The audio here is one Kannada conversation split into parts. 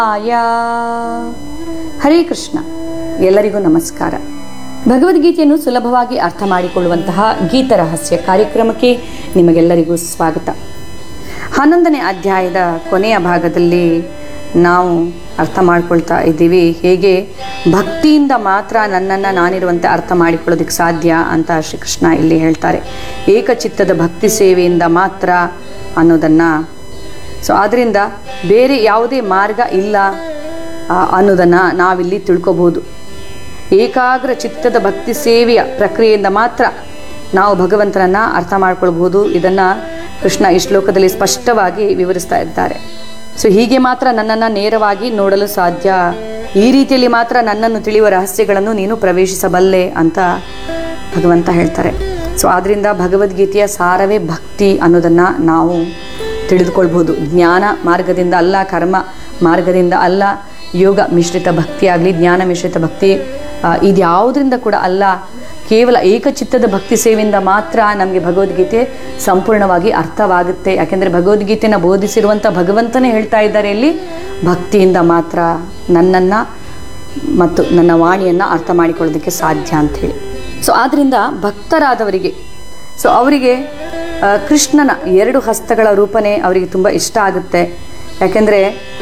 ಆಯ ಹರೇ ಕೃಷ್ಣ ಎಲ್ಲರಿಗೂ ನಮಸ್ಕಾರ ಭಗವದ್ಗೀತೆಯನ್ನು ಸುಲಭವಾಗಿ ಅರ್ಥ ಮಾಡಿಕೊಳ್ಳುವಂತಹ ಗೀತ ರಹಸ್ಯ ಕಾರ್ಯಕ್ರಮಕ್ಕೆ ನಿಮಗೆಲ್ಲರಿಗೂ ಸ್ವಾಗತ ಹನ್ನೊಂದನೇ ಅಧ್ಯಾಯದ ಕೊನೆಯ ಭಾಗದಲ್ಲಿ ನಾವು ಅರ್ಥ ಮಾಡ್ಕೊಳ್ತಾ ಇದ್ದೀವಿ ಹೇಗೆ ಭಕ್ತಿಯಿಂದ ಮಾತ್ರ ನನ್ನನ್ನು ನಾನಿರುವಂತೆ ಅರ್ಥ ಮಾಡಿಕೊಳ್ಳೋದಕ್ಕೆ ಸಾಧ್ಯ ಅಂತ ಶ್ರೀಕೃಷ್ಣ ಇಲ್ಲಿ ಹೇಳ್ತಾರೆ ಏಕಚಿತ್ತದ ಭಕ್ತಿ ಸೇವೆಯಿಂದ ಮಾತ್ರ ಅನ್ನೋದನ್ನು ಸೊ ಆದ್ದರಿಂದ ಬೇರೆ ಯಾವುದೇ ಮಾರ್ಗ ಇಲ್ಲ ಆ, ಅನ್ನೋದನ್ನು ನಾವಿಲ್ಲಿ ತಿಳ್ಕೊಬೋದು ಏಕಾಗ್ರ ಚಿತ್ತದ ಭಕ್ತಿ ಸೇವೆಯ ಪ್ರಕ್ರಿಯೆಯಿಂದ ಮಾತ್ರ ನಾವು ಭಗವಂತನನ್ನ ಅರ್ಥ ಮಾಡ್ಕೊಳ್ಬಹುದು ಇದನ್ನ ಕೃಷ್ಣ ಈ ಶ್ಲೋಕದಲ್ಲಿ ಸ್ಪಷ್ಟವಾಗಿ ವಿವರಿಸ್ತಾ ಇದ್ದಾರೆ ಸೊ ಹೀಗೆ ಮಾತ್ರ ನನ್ನನ್ನು ನೇರವಾಗಿ ನೋಡಲು ಸಾಧ್ಯ ಈ ರೀತಿಯಲ್ಲಿ ಮಾತ್ರ ನನ್ನನ್ನು ತಿಳಿಯುವ ರಹಸ್ಯಗಳನ್ನು ನೀನು ಪ್ರವೇಶಿಸಬಲ್ಲೆ ಅಂತ ಭಗವಂತ ಹೇಳ್ತಾರೆ ಸೊ ಆದ್ರಿಂದ ಭಗವದ್ಗೀತೆಯ ಸಾರವೇ ಭಕ್ತಿ ಅನ್ನೋದನ್ನ ನಾವು ತಿಳಿದುಕೊಳ್ಬಹುದು ಜ್ಞಾನ ಮಾರ್ಗದಿಂದ ಅಲ್ಲ ಕರ್ಮ ಮಾರ್ಗದಿಂದ ಅಲ್ಲ ಯೋಗ ಮಿಶ್ರಿತ ಭಕ್ತಿ ಆಗಲಿ ಜ್ಞಾನ ಮಿಶ್ರಿತ ಭಕ್ತಿ ಆ, ಇದ್ಯಾವುದರಿಂದ ಕೂಡ ಅಲ್ಲ ಕೇವಲ ಏಕಚಿತ್ತದ ಭಕ್ತಿ ಸೇವೆಯಿಂದ ಮಾತ್ರ ನಮಗೆ ಭಗವದ್ಗೀತೆ ಸಂಪೂರ್ಣವಾಗಿ ಅರ್ಥವಾಗುತ್ತೆ ಯಾಕೆಂದರೆ ಭಗವದ್ಗೀತೆನ ಬೋಧಿಸಿರುವಂಥ ಭಗವಂತನೇ ಹೇಳ್ತಾ ಇದ್ದಾರೆ ಇಲ್ಲಿ ಭಕ್ತಿಯಿಂದ ಮಾತ್ರ ನನ್ನನ್ನು ಮತ್ತು ನನ್ನ ವಾಣಿಯನ್ನು ಅರ್ಥ ಮಾಡಿಕೊಳ್ಳೋದಕ್ಕೆ ಸಾಧ್ಯ ಅಂಥೇಳಿ ಸೊ ಆದ್ದರಿಂದ ಭಕ್ತರಾದವರಿಗೆ ಸೊ ಅವರಿಗೆ ಆ, ಕೃಷ್ಣನ ಎರಡು ಹಸ್ತಗಳ ರೂಪನೇ ಅವರಿಗೆ ತುಂಬ ಇಷ್ಟ ಆಗುತ್ತೆ ಯಾಕೆಂದರೆ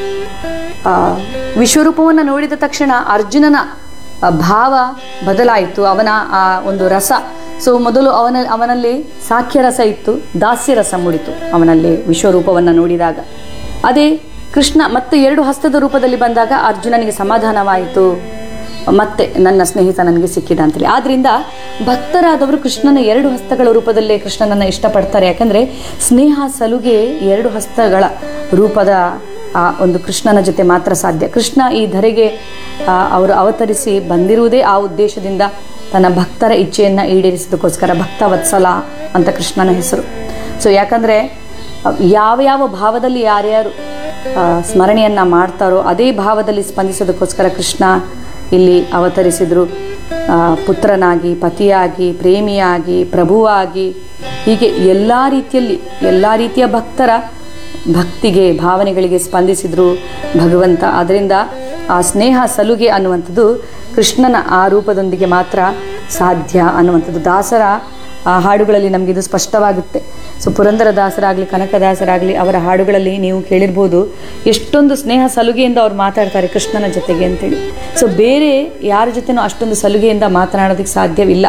ವಿಶ್ವರೂಪವನ್ನು ನೋಡಿದ ತಕ್ಷಣ ಅರ್ಜುನನ ಆ, ಭಾವ ಬದಲಾಯಿತು ಅವನ ಆ ಒಂದು ರಸ ಸೊ ಮೊದಲು ಅವನ ಅವನಲ್ಲಿ ಸಾಖ್ಯ ರಸ ಇತ್ತು ದಾಸ್ಯ ರಸ ಮೂಡಿತು ಅವನಲ್ಲಿ ವಿಶ್ವರೂಪವನ್ನು ನೋಡಿದಾಗ ಅದೇ ಕೃಷ್ಣ ಮತ್ತೆ ಎರಡು ಹಸ್ತದ ರೂಪದಲ್ಲಿ ಬಂದಾಗ ಅರ್ಜುನನಿಗೆ ಸಮಾಧಾನವಾಯಿತು ಮತ್ತೆ ನನ್ನ ಸ್ನೇಹಿತ ನನಗೆ ಸಿಕ್ಕಿದ ಅಂತೇಳಿ ಆದ್ರಿಂದ ಭಕ್ತರಾದವರು ಕೃಷ್ಣನ ಎರಡು ಹಸ್ತಗಳ ರೂಪದಲ್ಲೇ ಕೃಷ್ಣನನ್ನ ಇಷ್ಟಪಡ್ತಾರೆ ಯಾಕಂದ್ರೆ ಸ್ನೇಹ ಸಲುಗೆ ಎರಡು ಹಸ್ತಗಳ ರೂಪದ ಆ ಒಂದು ಕೃಷ್ಣನ ಜೊತೆ ಮಾತ್ರ ಸಾಧ್ಯ ಕೃಷ್ಣ ಈ ಧರೆಗೆ ಆ, ಅವರು ಅವತರಿಸಿ ಬಂದಿರುವುದೇ ಆ ಉದ್ದೇಶದಿಂದ ತನ್ನ ಭಕ್ತರ ಇಚ್ಛೆಯನ್ನ ಈಡೇರಿಸಿದಕ್ಕೋಸ್ಕರ ಭಕ್ತ ವತ್ಸಲ ಅಂತ ಕೃಷ್ಣನ ಹೆಸರು ಸೊ ಯಾಕಂದ್ರೆ ಆ, ಯಾವ ಯಾವ ಭಾವದಲ್ಲಿ ಯಾರ್ಯಾರು ಆ, ಸ್ಮರಣೆಯನ್ನ ಮಾಡ್ತಾರೋ ಅದೇ ಭಾವದಲ್ಲಿ ಸ್ಪಂದಿಸೋದಕ್ಕೋಸ್ಕರ ಕೃಷ್ಣ ಇಲ್ಲಿ ಅವತರಿಸಿದ್ರು ಆ, ಪುತ್ರನಾಗಿ ಪತಿಯಾಗಿ ಪ್ರೇಮಿಯಾಗಿ ಪ್ರಭುವಾಗಿ ಹೀಗೆ ಎಲ್ಲ ರೀತಿಯಲ್ಲಿ ಎಲ್ಲ ರೀತಿಯ ಭಕ್ತರ ಭಕ್ತಿಗೆ ಭಾವನೆಗಳಿಗೆ ಸ್ಪಂದಿಸಿದ್ರು ಭಗವಂತ ಅದರಿಂದ ಆ ಸ್ನೇಹ ಸಲುಗೆ ಅನ್ನುವಂಥದ್ದು ಕೃಷ್ಣನ ಆ ರೂಪದೊಂದಿಗೆ ಮಾತ್ರ ಸಾಧ್ಯ ಅನ್ನುವಂಥದ್ದು ದಾಸರ ಆ ಹಾಡುಗಳಲ್ಲಿ ನಮಗೆ ಇದು ಸ್ಪಷ್ಟವಾಗುತ್ತೆ ಸೊ ಪುರಂದರ ದಾಸರಾಗಲಿ ಕನಕದಾಸರಾಗಲಿ ಅವರ ಹಾಡುಗಳಲ್ಲಿ ನೀವು ಕೇಳಿರ್ಬೋದು ಎಷ್ಟೊಂದು ಸ್ನೇಹ ಸಲುಗೆಯಿಂದ ಅವ್ರು ಮಾತಾಡ್ತಾರೆ ಕೃಷ್ಣನ ಜೊತೆಗೆ ಅಂತೇಳಿ ಸೊ ಬೇರೆ ಯಾರ ಜೊತೆನೂ ಅಷ್ಟೊಂದು ಸಲುಗೆಯಿಂದ ಮಾತನಾಡೋದಕ್ಕೆ ಸಾಧ್ಯವಿಲ್ಲ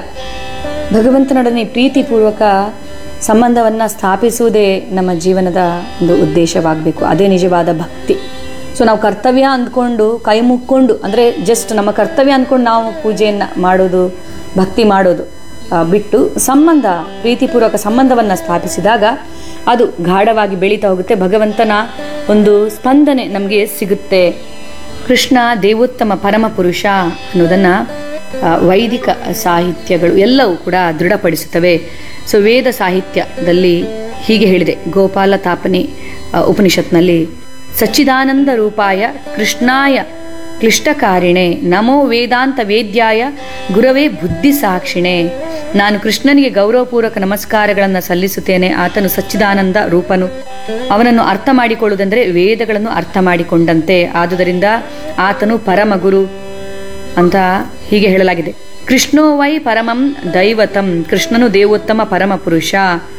ಭಗವಂತನೊಡನೆ ಪ್ರೀತಿಪೂರ್ವಕ ಸಂಬಂಧವನ್ನು ಸ್ಥಾಪಿಸುವುದೇ ನಮ್ಮ ಜೀವನದ ಒಂದು ಉದ್ದೇಶವಾಗಬೇಕು ಅದೇ ನಿಜವಾದ ಭಕ್ತಿ ಸೊ ನಾವು ಕರ್ತವ್ಯ ಅಂದ್ಕೊಂಡು ಕೈ ಮುಕ್ಕೊಂಡು ಅಂದರೆ ಜಸ್ಟ್ ನಮ್ಮ ಕರ್ತವ್ಯ ಅಂದ್ಕೊಂಡು ನಾವು ಪೂಜೆಯನ್ನು ಮಾಡೋದು ಭಕ್ತಿ ಮಾಡೋದು ಆ, ಬಿಟ್ಟು ಸಂಬಂಧ ಪ್ರೀತಿಪೂರ್ವಕ ಸಂಬಂಧವನ್ನು ಸ್ಥಾಪಿಸಿದಾಗ ಅದು ಗಾಢವಾಗಿ ಬೆಳೀತಾ ಹೋಗುತ್ತೆ ಭಗವಂತನ ಒಂದು ಸ್ಪಂದನೆ ನಮಗೆ ಸಿಗುತ್ತೆ ಕೃಷ್ಣ ದೇವೋತ್ತಮ ಪರಮ ಪುರುಷ ಅನ್ನೋದನ್ನ ಆ, ವೈದಿಕ ಸಾಹಿತ್ಯಗಳು ಎಲ್ಲವೂ ಕೂಡ ದೃಢಪಡಿಸುತ್ತವೆ ಸೊ ವೇದ ಸಾಹಿತ್ಯದಲ್ಲಿ ಹೀಗೆ ಹೇಳಿದೆ ಗೋಪಾಲ ತಾಪನೆ ಆ, ಉಪನಿಷತ್ನಲ್ಲಿ ಸಚ್ಚಿದಾನಂದ ರೂಪಾಯ ಕೃಷ್ಣಾಯ ಕ್ಲಿಷ್ಟಕಾರಿಣೆ ನಮೋ ವೇದಾಂತ ವೇದ್ಯಾಯ ಗುರವೇ ಬುದ್ಧಿ ಸಾಕ್ಷಿಣೆ ನಾನು ಕೃಷ್ಣನಿಗೆ ಗೌರವಪೂರ್ವಕ ನಮಸ್ಕಾರಗಳನ್ನು ಸಲ್ಲಿಸುತ್ತೇನೆ ಆತನು ಸಚ್ಚಿದಾನಂದ ರೂಪನು ಅವನನ್ನು ಅರ್ಥ ಮಾಡಿಕೊಳ್ಳುವುದೆಂದರೆ ವೇದಗಳನ್ನು ಅರ್ಥ ಮಾಡಿಕೊಂಡಂತೆ ಆದುದರಿಂದ ಆತನು ಪರಮ ಗುರು ಅಂತ ಹೀಗೆ ಹೇಳಲಾಗಿದೆ ಕೃಷ್ಣೋ ವೈ ಪರಮಂ ದೈವತಂ ಕೃಷ್ಣನು ದೇವೋತ್ತಮ ಪರಮ ಪುರುಷ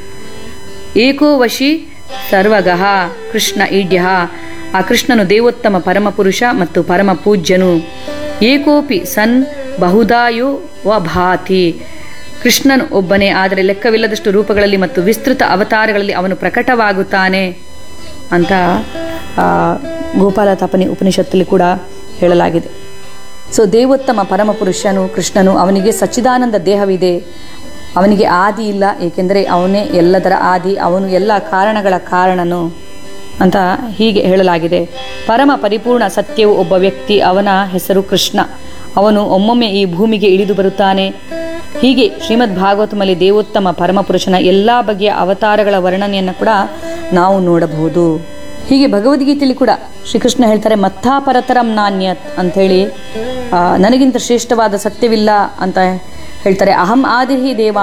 ಏಕೋ ವಶಿ ಸರ್ವಗಃ ಕೃಷ್ಣ ಈಡ್ಯ ಆ ಕೃಷ್ಣನು ದೇವೋತ್ತಮ ಪರಮ ಪುರುಷ ಮತ್ತು ಪರಮ ಪೂಜ್ಯನು ಏಕೋಪಿ ಸನ್ ಬಹುದಾಯೋ ವ ಭಾತಿ ಕೃಷ್ಣನು ಒಬ್ಬನೇ ಆದರೆ ಲೆಕ್ಕವಿಲ್ಲದಷ್ಟು ರೂಪಗಳಲ್ಲಿ ಮತ್ತು ವಿಸ್ತೃತ ಅವತಾರಗಳಲ್ಲಿ ಅವನು ಪ್ರಕಟವಾಗುತ್ತಾನೆ ಅಂತ ಆ, ಗೋಪಾಲ ತಾಪನಿ ಉಪನಿಷತ್ತಲ್ಲಿ ಕೂಡ ಹೇಳಲಾಗಿದೆ ಸೊ ದೇವೋತ್ತಮ ಪರಮಪುರುಷನು ಕೃಷ್ಣನು ಅವನಿಗೆ ಸಚ್ಚಿದಾನಂದ ದೇಹವಿದೆ ಅವನಿಗೆ ಆದಿ ಇಲ್ಲ ಏಕೆಂದರೆ ಅವನೇ ಎಲ್ಲದರ ಆದಿ ಅವನು ಎಲ್ಲ ಕಾರಣಗಳ ಕಾರಣನು ಅಂತ ಹೀಗೆ ಹೇಳಲಾಗಿದೆ ಪರಮ ಪರಿಪೂರ್ಣ ಸತ್ಯವು ಒಬ್ಬ ವ್ಯಕ್ತಿ ಅವನ ಹೆಸರು ಕೃಷ್ಣ ಅವನು ಒಮ್ಮೊಮ್ಮೆ ಈ ಭೂಮಿಗೆ ಇಳಿದು ಬರುತ್ತಾನೆ ಹೀಗೆ ಶ್ರೀಮದ್ ಭಾಗವತಮಲ್ಲಿ ದೇವೋತ್ತಮ ಪರಮಪುರುಷನ ಎಲ್ಲ ಬಗೆಯ ಅವತಾರಗಳ ವರ್ಣನೆಯನ್ನು ಕೂಡ ನಾವು ನೋಡಬಹುದು ಹೀಗೆ ಭಗವದ್ಗೀತೆಯಲ್ಲಿ ಕೂಡ ಶ್ರೀಕೃಷ್ಣ ಹೇಳ್ತಾರೆ ಮತ್ಥಾ ಪರತರಂ ನಾಣ್ಯತ್ ಅಂಥೇಳಿ ಆ, ನನಗಿಂತ ಶ್ರೇಷ್ಠವಾದ ಸತ್ಯವಿಲ್ಲ ಅಂತ ಹೇಳ್ತಾರೆ ಅಹಂ ಆದಿಹಿ ದೇವ